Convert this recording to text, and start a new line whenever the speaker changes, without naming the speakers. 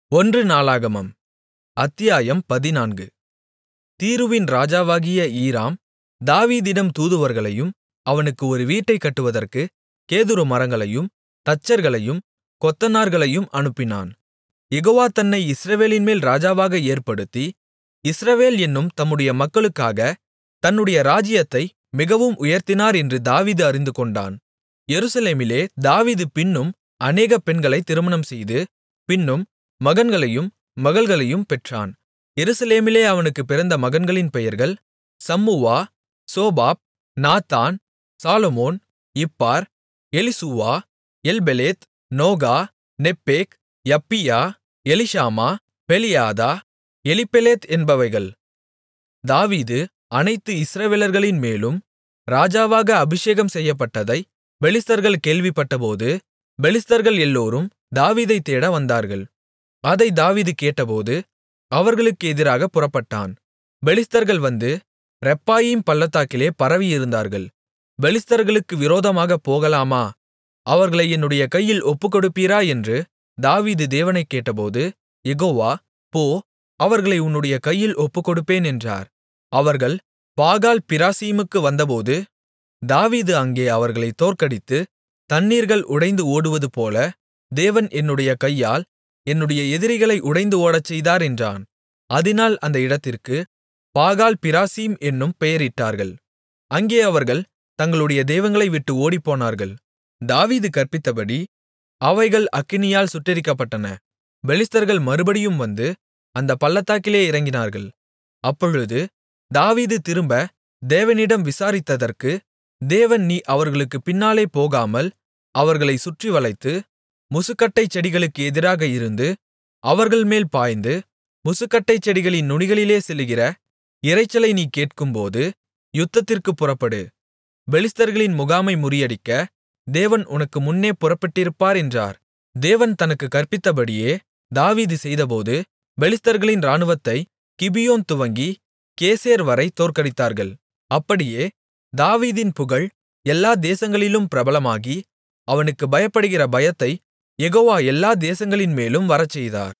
ஒன்று நாளாகமம் அத்தியாயம் பதினான்கு தீருவின் ராஜாவாகிய ஈராம் தாவீதிடம் தூதுவர்களையும் அவனுக்கு ஒரு வீட்டைக் கட்டுவதற்குக் கேதுருமரங்களையும் தச்சர்களையும் கொத்தனார்களையும் அனுப்பினான் யெகோவா தன்னை இஸ்ரவேலின்மேல் ராஜாவாக ஏற்படுத்தி இஸ்ரவேல் என்னும் தம்முடைய மக்களுக்காகத் தன்னுடைய ராஜ்ஜியத்தை மிகவும் உயர்த்தினார் என்று தாவீது அறிந்துகொண்டான் எருசலேமிலே தாவீது பின்னும் அநேக பெண்களைத் திருமணம்செய்து பின்னும் மகன்களையும் மகள்களையும் பெற்றான் எருசலேமிலே அவனுக்குப் பிறந்த மகன்களின் பெயர்கள் Shammua Shobab Nathan Solomon Ibhar Elishua Elpelet Nogah Nepheg Japhia Elishama Beeliada Eliphelet என்பவைகள் தாவீது அனைத்து இஸ்ரவேலர்களின்மேலும் ராஜாவாக அபிஷேகம் செய்யப்பட்டதைப் பெலிஸ்தர்கள் கேள்விப்பட்டபோது பெலிஸ்தர்கள் எல்லோரும் தாவீதைத் தேட வந்தார்கள் அதைத் தாவீது கேட்டபோது அவர்களுக்கு எதிராகப் புறப்பட்டான் பெலிஸ்தர்கள் வந்து ரெப்பாயீம் பள்ளத்தாக்கிலே பரவியிருந்தார்கள் பெலிஸ்தர்களுக்கு விரோதமாகப் போகலாமா அவர்களை என்னுடைய கையில் ஒப்புக்கொடுப்பீரா என்று தாவீது தேவனைக் கேட்டபோது யெகோவா போ அவர்களை உன்னுடைய கையில் ஒப்புக்கொடுப்பேன் என்றார் அவர்கள் பாகால் பிராசீமுக்கு வந்தபோது தாவீது அங்கே அவர்களைத் தோற்கடித்து தண்ணீர்கள் உடைந்து ஓடுவதுபோல தேவன் என்னுடைய கையால் என்னுடைய எதிரிகளை உடைந்து ஓடச்செய்தார் என்றான் அதினால் அந்த இடத்திற்கு பாகால் பிராசீம் என்னும் பெயரிட்டார்கள் அங்கே அவர்கள் தங்களுடைய தெய்வங்களை விட்டு ஓடிப்போனார்கள் தாவீது கற்பித்தபடி அவைகள் அக்கினியால் சுட்டெரிக்கப்பட்டன பெலிஸ்தர்கள் மறுபடியும் வந்து அந்தப் பள்ளத்தாக்கிலே இறங்கினார்கள் அப்பொழுது தாவீது திரும்ப தேவனிடம் விசாரித்ததற்கு தேவன் நீ அவர்களுக்குப் பின்னாலே போகாமல் அவர்களைச் சுற்றி வளைத்து முசுக்கட்டைச் செடிகளுக்கு எதிராக இருந்து அவர்கள்மேல் பாய்ந்து முசுக்கட்டைச் செடிகளின் நுனிகளிலே செல்லுகிற இரைச்சலை நீ கேட்கும்போது யுத்தத்திற்குப் புறப்படு பெலிஸ்தர்களின் முகாமை முறியடிக்க தேவன் உனக்கு முன்னே புறப்பட்டிருப்பார் என்றார் தேவன் தனக்குக் கற்பித்தபடியே தாவீது செய்தபோது பெலிஸ்தர்களின் இராணுவத்தை கிபியோன் துவங்கி கேசேர் வரை தோற்கடித்தார்கள் அப்படியே தாவீதின் புகழ் எல்லா தேசங்களிலும் பிரபலமாகி அவனுக்கு பயப்படுகிற பயத்தைக் யெகோவா எல்லா தேசங்களின்மேலும் வரச்செய்தார்